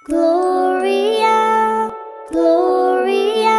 Gloria, Gloria,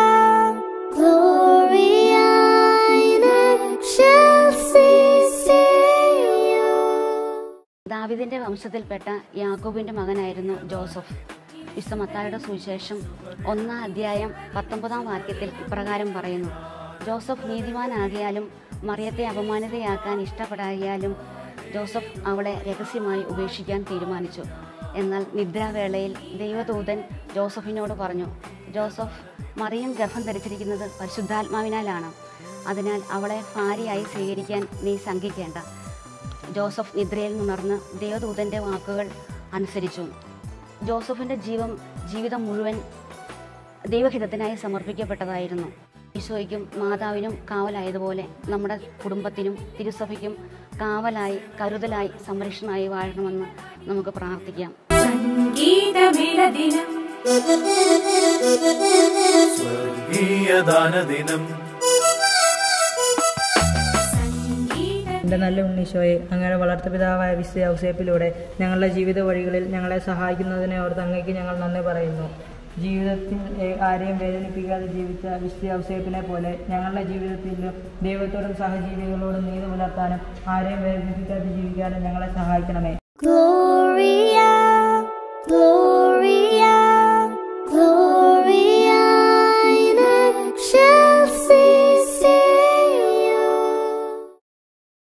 Gloria in excelsis Deo. ദാവിദിന്റെ വംശത്തിൽപ്പെട്ട യാക്കോബിന്റെ മകനായിരുന്നു Joseph വിശ്വമത്തായുടെ സുവിശേഷം ഒന്നാം അധ്യായം പത്തൊമ്പതാം വാക്യത്തിൽ ഇപ്രകാരം പറയുന്നു ജോസഫ് നീതിമാനാകിയാലും മറിയത്തെ അപമാനിതയാക്കാൻ ഇഷ്ടപ്പെടാകിയാലും ജോസഫ് അവളെ രഹസ്യമായി ഉപേക്ഷിക്കാൻ തീരുമാനിച്ചു എന്നാൽ നിദ്രാവേളയിൽ ദൈവദൂതൻ ജോസഫിനോട് പറഞ്ഞു ജോസഫ് മറിയം ഗർഭം ധരിച്ചിരിക്കുന്നത് പരിശുദ്ധാത്മാവിനാലാണ് അതിനാൽ അവളെ ഭാര്യയായി സ്വീകരിക്കാൻ നീ ശങ്കിക്കേണ്ട ജോസഫ് നിദ്രയിൽ നിന്നുണർന്ന് ദേവദൂതന്റെ വാക്കുകൾ അനുസരിച്ചു ജോസഫിന്റെ ജീവം ജീവിതം മുഴുവൻ ദൈവഹിതത്തിനായി സമർപ്പിക്കപ്പെട്ടതായിരുന്നു ഈശോയ്ക്കും മാതാവിനും കാവലായതുപോലെ നമ്മുടെ കുടുംബത്തിനും തിരുസഭയ്ക്കും കാവലായി കരുതലായി സംരക്ഷണമായി വാഴണമെന്ന് നമുക്ക് പ്രാർത്ഥിക്കാം സംഗീതമേളദിനം സ്വർഗീയദാനദിനം സംഗീത എൻ്റെ നല്ല ഉണ്ണീശോയെ അങ്ങയുടെ വളർത്തുപിതാവായ വിശുദ്ധ ഔസേപ്പിലൂടെ ഞങ്ങളുടെ ജീവിത വഴികളിൽ ഞങ്ങളെ സഹായിക്കുന്നതിനെ ഓർത്ത് അങ്ങേക്ക് ഞങ്ങൾ നന്ദി പറയുന്നു ജീവിതത്തിൽ ഏ- ആരെയും വേദനിപ്പിക്കാതെ ജീവിച്ച വിശുദ്ധ ഔസേപ്പിനെ പോലെ ഞങ്ങളുടെ ജീവിതത്തിലും ദൈവത്തോടും സഹജീവികളോടും നീതി പുലർത്താനും ആരെയും വേദനിപ്പിക്കാതെ ജീവിക്കാനും ഞങ്ങളെ സഹായിക്കണമേ Gloria,